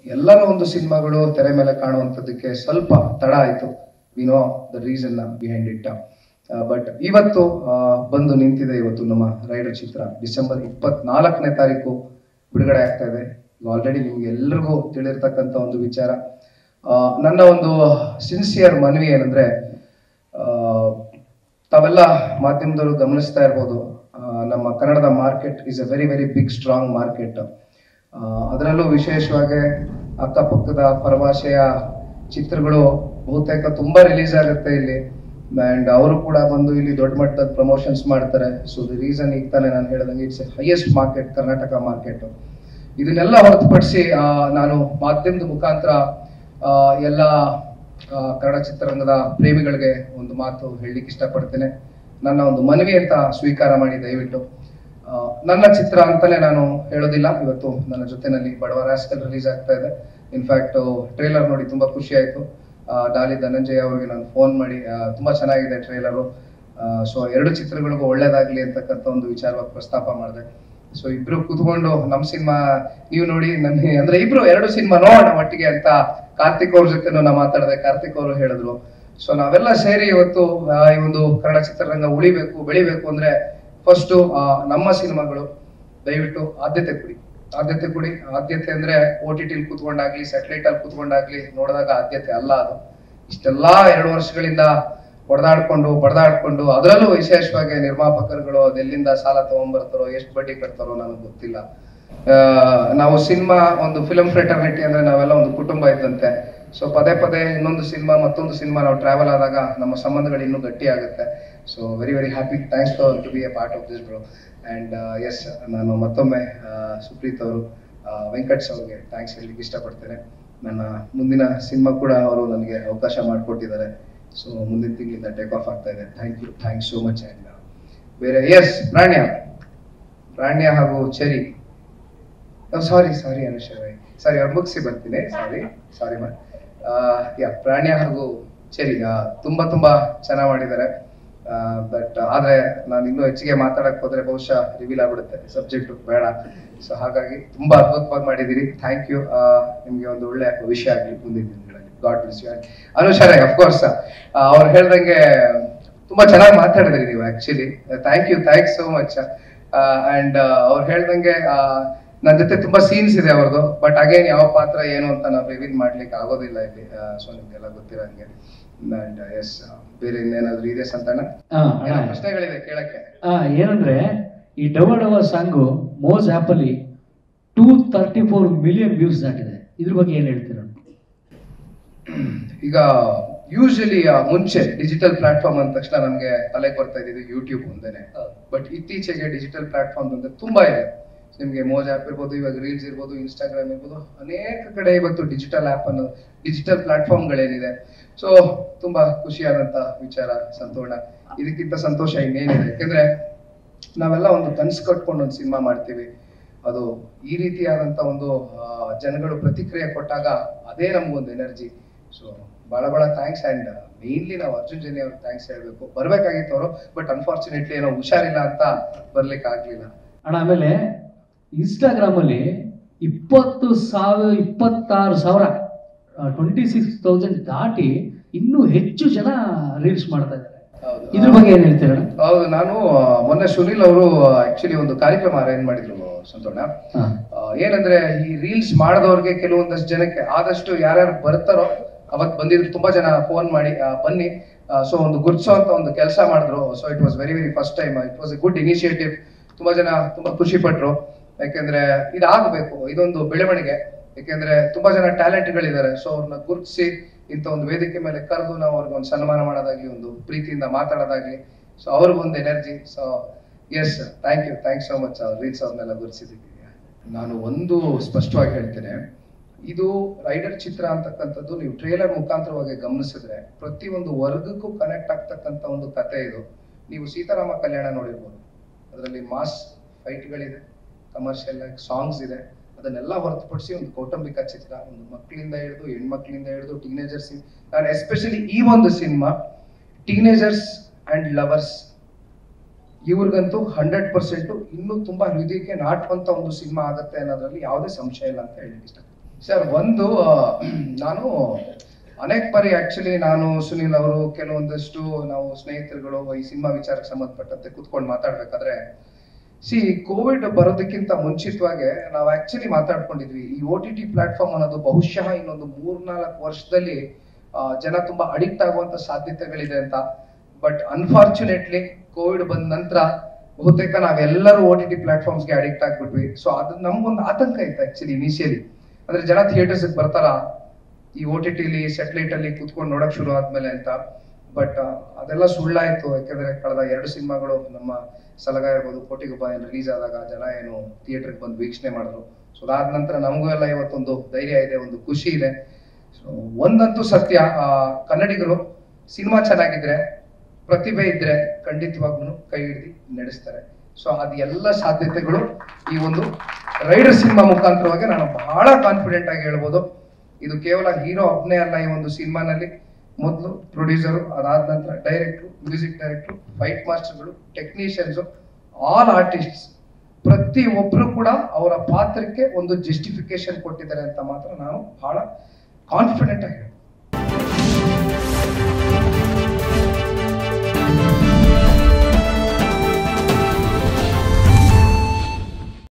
ಎಲ್ಲರ ಒಂದು ಸಿನಿಮಾಗಳು ತೆರೆ ಮೇಲೆ ಕಾಣುವಂಥದ್ದಕ್ಕೆ ಸ್ವಲ್ಪ ತಡ ಆಯಿತು we know the reason behind it but ಇವತ್ತು ಆ, ಬಂದು ನಿಂತಿದೆ ಇವತ್ತು ನಮ್ಮ ರೈಡರ್ ಚಿತ್ರ ಡಿಸೆಂಬರ್ ಇಪ್ಪತ್ನಾಲ್ಕನೇ ತಾರೀಕು ಬಿಡುಗಡೆ ಆಗ್ತಾ ಇದೆ ಆಲ್ರೆಡಿ ನಿಮ್ಗೆ ಎಲ್ರಿಗೂ ತಿಳಿರ್ತಕ್ಕಂಥ ಒಂದು ವಿಚಾರ ಆ, ನನ್ನ ಒಂದು ಸಿನ್ಸಿಯರ್ ಮನವಿ ಏನಂದ್ರೆ ಆ, ತಾವೆಲ್ಲ ಮಾಧ್ಯಮದವರು ಗಮನಿಸ್ತಾ ಇರ್ಬೋದು ಆ, ನಮ್ಮ ಕನ್ನಡದ market is a very very big strong market ಅದರಲ್ಲೂ ವಿಶೇಷವಾಗಿ ಅಕ್ಕಪಕ್ಕದ ಪರಭಾಷೆಯ ಚಿತ್ರಗಳು ಬಹುತೇಕ ತುಂಬಾ ರಿಲೀಸ್ ಆಗುತ್ತೆ ಇಲ್ಲಿ ಅಂಡ್ ಅವರು ಕೂಡ ಬಂದು ಇಲ್ಲಿ ದೊಡ್ಡ ಮಟ್ಟದ ಪ್ರಮೋಷನ್ಸ್ ಮಾಡ್ತಾರೆ ಸೊ ದಿ ರೀಸನ್ ಈಗ ತಾನೇ ನಾನು ಹೇಳಿದಂಗೆ it's highest market Karnataka market ಇದನ್ನೆಲ್ಲ ಹೊರತುಪಡಿಸಿ ಆ, ನಾನು ಮಾಧ್ಯಮದ ಮುಖಾಂತರ ಆ, ಎಲ್ಲ ಆ, ಕನ್ನಡ ಚಿತ್ರರಂಗದ ಪ್ರೇಮಿಗಳಿಗೆ ಒಂದು ಮಾತು ಹೇಳಲಿಕ್ಕೆ ಇಷ್ಟಪಡ್ತೇನೆ ನನ್ನ ಒಂದು ಮನವಿ ಅಂತ ಸ್ವೀಕಾರ ಮಾಡಿ ದಯವಿಟ್ಟು ಆ, ನನ್ನ ಚಿತ್ರ ಅಂತಾನೆ ನಾನು ಹೇಳೋದಿಲ್ಲ ಇವತ್ತು ನನ್ನ ಜೊತೆನಲ್ಲಿ ಬಡವ ರಾಸ್ಕಲ್ ರಿಲೀಸ್ ಆಗ್ತಾ ಇದೆ ಇನ್ಫ್ಯಾಕ್ಟ್ ಟ್ರೇಲರ್ ನೋಡಿ ತುಂಬಾ ಖುಷಿ ಆಯ್ತು ಆ, ಡಾಲಿ ಧನಂಜಯ ಅವರಿಗೆ ನಾನು ಫೋನ್ ಮಾಡಿ ಆ, ತುಂಬಾ ಚೆನ್ನಾಗಿದೆ ಟ್ರೇಲರು ಸೊ ಎರಡು ಚಿತ್ರಗಳಿಗೂ ಒಳ್ಳೇದಾಗ್ಲಿ ಅಂತಕ್ಕಂಥ ಒಂದು ವಿಚಾರವಾಗಿ ಪ್ರಸ್ತಾಪ ಮಾಡಿದೆ ಸೊ ಇಬ್ರು ಕೂತ್ಕೊಂಡು ನಮ್ ಸಿನಿಮಾ ನೀವು ನೋಡಿ ನಮ್ಗೆ ಅಂದ್ರೆ ಇಬ್ರು ಎರಡು ಸಿನಿಮಾ ನೋಡೋಣ ಒಟ್ಟಿಗೆ ಅಂತ ಕಾರ್ತಿಕ್ ಅವ್ರ ಜೊತೆ ನಾ ಮಾತಾಡಿದೆ ಕಾರ್ತಿಕ್ ಅವರು ಹೇಳಿದ್ರು ಸೊ ನಾವೆಲ್ಲ ಸೇರಿ ಇವತ್ತು ಆ, ಈ ಒಂದು ಕನ್ನಡ ಚಿತ್ರರಂಗ ಉಳಿಬೇಕು ಬೆಳಿಬೇಕು ಅಂದ್ರೆ ಫಸ್ಟ್ ನಮ್ಮ ಸಿನಿಮಾಗಳು ದಯವಿಟ್ಟು ಆದ್ಯತೆ ಕೊಡಿ ಆದ್ಯತೆ ಕೊಡಿ ಆದ್ಯತೆ ಅಂದ್ರೆ ಓ ಟಿ ಟಿಲಿ ಕೂತ್ಕೊಂಡಾಗ್ಲಿ ಸ್ಯಾಟಲೈಟ್ ಅಲ್ಲಿ ಕೂತ್ಕೊಂಡಾಗ್ಲಿ ನೋಡಿದಾಗ ಆದ್ಯತೆ ಅಲ್ಲ ಅದು ಇಷ್ಟೆಲ್ಲಾ ಎರಡು ವರ್ಷಗಳಿಂದ ಹೊಡೆದಾಡ್ಕೊಂಡು ಬಡದಾಡ್ಕೊಂಡು ಅದರಲ್ಲೂ ವಿಶೇಷವಾಗಿ ನಿರ್ಮಾಪಕರುಗಳು ಅದೆಲ್ಲಿಂದ ಸಾಲ ತಗೊಂಡ್ಬರ್ತಾರೋ ಎಷ್ಟು ಬಡ್ಡಿ ಕಟ್ತಾರೋ ನನಗೆ ಗೊತ್ತಿಲ್ಲ ಆ, ನಾವು ಸಿನಿಮಾ ಒಂದು ಫಿಲಂ ಫ್ರೆಟರ್ನಿಟಿ ಅಂದ್ರೆ ನಾವೆಲ್ಲ ಒಂದು ಕುಟುಂಬ ಇದ್ದಂತೆ ಸೊ ಪದೇ ಪದೇ ಇನ್ನೊಂದು ಸಿನಿಮಾ ಮತ್ತೊಂದು ಸಿನಿಮಾ ನಾವು ಟ್ರಾವೆಲ್ ಆದಾಗ ನಮ್ಮ ಸಂಬಂಧಗಳು ಇನ್ನೂ ಗಟ್ಟಿ ಆಗುತ್ತೆ so very very happy thanks to be a part of this bro and yes ನಾನು ಮತ್ತೊಮ್ಮೆ ಆ, ಸುಪ್ರೀತ್ ಅವರು ವೆಂಕಟ್ಸ್ ಅವ್ರಿಗೆ ಥ್ಯಾಂಕ್ಸ್ ಹೇಳಲಿಕ್ಕೆ ಇಷ್ಟಪಡ್ತೇನೆ ನನ್ನ ಮುಂದಿನ ಸಿನಿಮಾ ಕೂಡ ಅವರು ನನಗೆ ಅವಕಾಶ ಮಾಡಿಕೊಟ್ಟಿದ್ದಾರೆ ಸೊ ಮುಂದಿನ ತಿಂಗಳಿಂದ ಟೇಕ್ ಆಫ್ ಆಗ್ತಾ ಇದೆ thank you thanks so much and ಬೇರೆ ಎಸ್ ಪ್ರಾಣ್ಯ ಪ್ರಾಣ್ಯ ಹಾಗೂ ಚೆರಿ ಸಾರಿ ಸಾರಿ ಅನುಷ ಸಾರಿ ಅವ್ರು ಮುಗಿಸಿ ಬರ್ತೀನಿ ಸಾರಿ ಸಾರಿ ಮಾ ಯಾ ಪ್ರಾಣ್ಯ ಹಾಗೂ ಚೆರಿ ಆ, ತುಂಬಾ ತುಂಬಾ ಚೆನ್ನಾಗಿ ಮಾಡಿದ್ದಾರೆ ಬಟ್ ಆದ್ರೆ ನಾನು ಇನ್ನೂ ಹೆಚ್ಚಿಗೆ ಮಾತಾಡಕ್ ಹೋದ್ರೆ ಬಹುಶಃ ರಿವೀಲ್ ಆಗ್ಬಿಡುತ್ತೆ ಸಬ್ಜೆಕ್ಟ್ ಬೇಡ ಸೊ ಹಾಗಾಗಿ ತುಂಬಾ ಅದ್ಭುತವಾಗಿ ಮಾಡಿದಿರಿ ಥ್ಯಾಂಕ್ ಯು ನಿಮ್ಗೆ ಒಂದು ಒಳ್ಳೆ ವಿಷಯ ಆಗಲಿ ಮುಂದಿನ ದಿನಗಳಲ್ಲಿ ಗಾಡ್ ಬ್ಲೆಸ್ ಯು ಅನುಷಾರೆ ಅಫ್ಕೋರ್ಸ್ ಅವ್ರು ಹೇಳ್ದಂಗೆ ತುಂಬಾ ಚೆನ್ನಾಗಿ ಮಾತಾಡಿದ್ರಿ ನೀವು actually thank you thanks so much and ಅವ್ರು ಹೇಳ್ದಂಗೆ ಆ, ನನ್ನ ಜೊತೆ ತುಂಬಾ ಸೀನ್ಸ್ ಇದೆ ಅವ್ರದ್ದು ಬಟ್ ಅಗೇನ್ ಯಾವ ಪಾತ್ರ ಏನು ಅಂತ ನಾವು ರಿವೀಲ್ ಮಾಡ್ಲಿಕ್ಕೆ ಆಗೋದಿಲ್ಲ ಇಲ್ಲಿ ಸೊ ನಿಮ್ಗೆಲ್ಲ ಗೊತ್ತಿರಂಗೆ ಅಂಡ್ ಎಸ್ ಬೇರೆ ಇನ್ನೇನಾದ್ರೂ ಇದೆ ಸಂತಾನ ಆ, ಏನೋ ಅಣ್ಣ. ಪ್ರಶ್ನೆಗಳಿದೆ ಕೇಳಕ್ಕೆ ಆ, ಏನಂದ್ರೆ ಈ ಡವ ಡವ ಸಾಂಗು ಮೋಸ್ ಆಪ್ ಅಲ್ಲಿ two thirty four million views ದಾಟಿದೆ ಇದ್ರ ಬಗ್ಗೆ ಏನ್ ಹೇಳ್ತೀರ ಈಗ ಯೂಶಲಿ ಮುಂಚೆ ಡಿಜಿಟಲ್ ಪ್ಲಾಟ್ಫಾರ್ಮ್ ಅಂದ ತಕ್ಷಣ ನಮಗೆ ತಲೆ ಬರ್ತಾ ಇದ್ದಿದ್ದು ಯೂಟ್ಯೂಬ್ ಒಂದೇನೆ ಬಟ್ ಇತ್ತೀಚೆಗೆ ಡಿಜಿಟಲ್ ಪ್ಲಾಟ್ಫಾರ್ಮ್ ಅಂದ್ರೆ ತುಂಬಾ ಇದೆ ನಿಮ್ಗೆ ಮೋಜ್ ಆಪ್ ಇರ್ಬೋದು ಇವಾಗ ರೀಲ್ಸ್ ಇರ್ಬೋದು ಇನ್ಸ್ಟಾಗ್ರಾಮ್ ಇರ್ಬೋದು ಅನೇಕ ಕಡೆ ಇವತ್ತು ಡಿಜಿಟಲ್ ಆಪ್ ಅನ್ನು ಡಿಜಿಟಲ್ ಪ್ಲಾಟ್ಫಾರ್ಮ್ಗಳೇನಿದೆ ಸೊ ತುಂಬಾ ಖುಷಿಯಾದಂತ ವಿಚಾರ ಸಂತೋಷ ಇದಕ್ಕಿಂತ ಸಂತೋಷ ಇನ್ನೇನಿದೆ ಯಾಕಂದ್ರೆ ನಾವೆಲ್ಲ ಒಂದು ಕನ್ಸು ಕಟ್ಕೊಂಡು ಒಂದು ಸಿನಿಮಾ ಮಾಡ್ತೀವಿ ಅದು ಈ ರೀತಿಯಾದಂತ ಒಂದು ಆ, ಜನಗಳು ಪ್ರತಿಕ್ರಿಯೆ ಕೊಟ್ಟಾಗ ಅದೇ ನಮ್ಗೊಂದು ಎನರ್ಜಿ ಸೊ ಬಹಳ ಬಹಳ ಥ್ಯಾಂಕ್ಸ್ ಅಂಡ್ ಮೇನ್ಲಿ ನಾವು ಅರ್ಜುನ್ ಜನಿ ಅವ್ರಿಗೆ ಥ್ಯಾಂಕ್ಸ್ ಹೇಳ್ಬೇಕು ಬರ್ಬೇಕಾಗಿತ್ತು ಅವರು ಬಟ್ ಅನ್ಫಾರ್ಚುನೇಟ್ಲಿ ಏನೋ ಹುಷಾರಿಲ್ಲ ಅಂತ ಬರ್ಲಿಕ್ಕೆ ಆಗ್ಲಿಲ್ಲ ಅಣ್ಣ ಆಮೇಲೆ ಇನ್ಸ್ಟಾಗ್ರಾಮ್ ಅಲ್ಲಿ ಇಪ್ಪತ್ತು ಸಾವಿರ ಇಪ್ಪತ್ತಾರು ಸಾವಿರ ಟ್ವೆಂಟಿ ಸಿಕ್ಸ್ ತೌಸಂಡ್ ದಾಟಿ ಇನ್ನೂ ಹೆಚ್ಚು ಜನ ರೀಲ್ಸ್ ಮಾಡ್ತಾ ಇದ್ದಾರೆ ಹೌದು. ಇದ್ರ ಬಗ್ಗೆ ಏನ್ ಹೇಳ್ತೀರ ಹೌದು ನಾನು ಆ, ಮೊನ್ನೆ ಸುನಿಲ್ ಅವರು ಆಕ್ಚುಲಿ ಒಂದು ಕಾರ್ಯಕ್ರಮ ಅರೇಂಜ್ ಮಾಡಿದ್ರು ಸಂತೋಣ ಹಾ. ಆ, ಏನಂದ್ರೆ ಈ ರೀಲ್ಸ್ ಮಾಡಿದವ್ರಿಗೆ ಕೆಲವೊಂದಷ್ಟು ಜನಕ್ಕೆ ಆದಷ್ಟು ಯಾರ್ಯಾರು ಬರ್ತಾರೋ ಅವತ್ ಬಂದಿದ್ರು ತುಂಬಾ ಜನ ಫೋನ್ ಮಾಡಿ ಆ, ಬನ್ನಿ ಸೊ ಒಂದು ಗುರ್ಸೋ ಅಂತ ಒಂದು ಕೆಲಸ ಮಾಡಿದ್ರು so it was very very first time it was a good initiative ತುಂಬಾ ಜನ ತುಂಬಾ ಖುಷಿ ಪಟ್ರು ಯಾಕೆಂದ್ರೆ ಇದಾಗಬೇಕು ಇದೊಂದು ಬೆಳವಣಿಗೆ ಯಾಕೆಂದ್ರೆ ತುಂಬಾ ಜನ ಟ್ಯಾಲೆಂಟ್ಗಳಿದ್ದಾರೆ ಸೊ ಅವ್ರನ್ನ ಗುರುತಿಸಿ ಇಂಥ ಒಂದು ವೇದಿಕೆ ಮೇಲೆ ಕರೆದು ನಾವು ಅವ್ರಿಗೆ ಒಂದು ಸನ್ಮಾನ ಮಾಡೋದಾಗ್ಲಿ ಒಂದು ಪ್ರೀತಿಯಿಂದ ಮಾತಾಡೋದಾಗ್ಲಿ ಸೊ ಅವ್ರಿಗೊಂದು energy so yes thank you thanks so much reels ಅವ್ರನ್ನೆಲ್ಲ ಗುರುತಿಸಿದ್ದೀವಿ ನಾನು ಒಂದು ಸ್ಪಷ್ಟವಾಗಿ ಹೇಳ್ತೇನೆ ಇದು ರೈಡರ್ ಚಿತ್ರ ಅಂತಕ್ಕಂಥದ್ದು ನೀವು ಟ್ರೇಲರ್ ಮುಖಾಂತರವಾಗಿ ಗಮನಿಸಿದ್ರೆ ಪ್ರತಿಯೊಂದು ವರ್ಗಕ್ಕೂ ಕನೆಕ್ಟ್ ಆಗ್ತಕ್ಕಂಥ ಒಂದು ಕತೆ ಇದು ನೀವು ಸೀತಾರಾಮ ಕಲ್ಯಾಣ ನೋಡಿರ್ಬೋದು ಅದರಲ್ಲಿ ಮಾಸ್ ಫೈಟ್ಗಳಿದೆ ಕಮರ್ಷಿಯಲ್ ಆಗಿ ಸಾಂಗ್ಸ್ ಇದೆ ಅದನ್ನೆಲ್ಲ ಹೊರತುಪಡಿಸಿ ಒಂದು ಕೌಟುಂಬಿಕ ಚಿತ್ರ ಒಂದು ಮಕ್ಕಳಿಂದ ಹಿಡಿದು ಹೆಣ್ಮಕ್ಳಿಂದ ಹಿಡಿದು ಟೀನೇಜರ್ಸ್ ನಾನು ಎಸ್ಪೆಷಲಿ ಈ ಒಂದು ಸಿನಿಮಾ ಟೀನೇಜರ್ಸ್ ಅಂಡ್ ಲವರ್ಸ್ ಇವ್ರಿಗಂತೂ ಹಂಡ್ರೆಡ್ ಪರ್ಸೆಂಟ್ ಇನ್ನೂ ತುಂಬಾ ಹೃದಯಕ್ಕೆ ನಾಟುವಂತ ಒಂದು ಸಿನಿಮಾ ಆಗತ್ತೆ ಅನ್ನೋದ್ರಲ್ಲಿ ಯಾವುದೇ ಸಂಶಯ ಇಲ್ಲ ಅಂತ ಹೇಳಲಿಕ್ಕೆ ಇಷ್ಟ ಸರ್ ಒಂದು ಆ, ನಾನು ಅನೇಕ ಬಾರಿ ಆಕ್ಚುಲಿ ನಾನು ಸುನಿಲ್ ಅವರು ಕೆಲವೊಂದಷ್ಟು ನಾವು ಸ್ನೇಹಿತರುಗಳು ಈ ಸಿನಿಮಾ ವಿಚಾರಕ್ಕೆ ಸಂಬಂಧಪಟ್ಟಂತೆ ಕುತ್ಕೊಂಡು ಮಾತಾಡ್ಬೇಕಾದ್ರೆ ಸಿ ಕೋವಿಡ್ ಬರೋದಕ್ಕಿಂತ ಮುಂಚಿತವಾಗಿ ನಾವು ಆಕ್ಚುಲಿ ಮಾತಾಡ್ಕೊಂಡಿದ್ವಿ ಈ ಓ ಟಿ ಟಿ ಪ್ಲಾಟ್ಫಾರ್ಮ್ ಅನ್ನೋದು ಬಹುಶಃ ಇನ್ನೊಂದು ಮೂರ್ನಾಲ್ಕು ವರ್ಷದಲ್ಲಿ ಆ, ಜನ ತುಂಬಾ ಅಡಿಕ್ಟ್ ಆಗುವಂತ ಸಾಧ್ಯತೆಗಳಿದೆ ಅಂತ ಬಟ್ ಅನ್ಫಾರ್ಚುನೇಟ್ಲಿ ಕೋವಿಡ್ ಬಂದ ನಂತರ ಬಹುತೇಕ ನಾವೆಲ್ಲರೂ ಓ ಟಿ ಟಿ ಪ್ಲಾಟ್ಫಾರ್ಮ್ಸ್ಗೆ ಅಡಿಕ್ಟ್ ಆಗ್ಬಿಟ್ವಿ ಸೊ ಅದು ನಮ್ಗೊಂದು ಆತಂಕ ಇತ್ತು ಆಕ್ಚುಲಿ ಇನಿಷಿಯಲಿ ಅಂದ್ರೆ ಜನ ಥಿಯೇಟರ್ಸ್ ಬರ್ತಾರ ಈ ಓ ಟಿ ಟಿಲಿ ಸೆಟಲೈಟ್ ಅಲ್ಲಿ ಕುತ್ಕೊಂಡು ನೋಡಕ್ ಶುರು ಆದ್ಮೇಲೆ ಅಂತ ಬಟ್ ಅದೆಲ್ಲ ಸುಳ್ಳಾಯ್ತು ಯಾಕಂದ್ರೆ ಕಳೆದ ಎರಡು ಸಿನಿಮಾಗಳು ನಮ್ಮ ಸಲಗ ಇರ್ಬೋದು ಕೋಟಿಗೊಬ್ಬ ಏನು ರಿಲೀಸ್ ಆದಾಗ ಜನ ಏನು ಥಿಯೇಟರ್ಗೆ ಬಂದು ವೀಕ್ಷಣೆ ಮಾಡಿದ್ರು ಸೊ ಅದಾದ ನಂತರ ನಮಗೂ ಎಲ್ಲ ಇವತ್ತೊಂದು ಧೈರ್ಯ ಇದೆ ಒಂದು ಖುಷಿ ಇದೆ ಸೊ ಒಂದಂತೂ ಸತ್ಯ ಆ, ಕನ್ನಡಿಗರು ಸಿನಿಮಾ ಚೆನ್ನಾಗಿದ್ರೆ ಪ್ರತಿಭೆ ಇದ್ರೆ ಖಂಡಿತವಾಗ್ಲೂ ಕೈ ಹಿಡಿದು ನಡೆಸ್ತಾರೆ ಸೊ ಅದು ಎಲ್ಲ ಸಾಧ್ಯತೆಗಳು ಈ ಒಂದು ರೈಡರ್ ಸಿನಿಮಾ ಮುಖಾಂತರವಾಗಿ ನಾನು ಬಹಳ ಕಾನ್ಫಿಡೆಂಟ್ ಆಗಿ ಹೇಳ್ಬೋದು ಇದು ಕೇವಲ ಹೀರೋ ಒಬ್ಬನೇ ಅಲ್ಲ ಈ ಒಂದು ಸಿನಿಮಾನಲ್ಲಿ ಮೊದಲು ಪ್ರೊಡ್ಯೂಸರು ಅದಾದ ನಂತರ ಡೈರೆಕ್ಟ್ರು ಮ್ಯೂಸಿಕ್ ಡೈರೆಕ್ಟ್ರು ಫೈಟ್ ಮಾಸ್ಟರ್ಗಳು ಟೆಕ್ನಿಷಿಯನ್ಸ್ ಆಲ್ ಆರ್ಟಿಸ್ಟ್ಸ್ ಪ್ರತಿ ಒಬ್ರು ಕೂಡ ಅವರ ಪಾತ್ರಕ್ಕೆ ಒಂದು ಜಸ್ಟಿಫಿಕೇಶನ್ ಕೊಟ್ಟಿದ್ದಾರೆ ಅಂತ ಮಾತ್ರ ನಾನು ಬಹಳ ಕಾನ್ಫಿಡೆಂಟ್ ಆಗಿ ಹೇಳ್ಬೋದು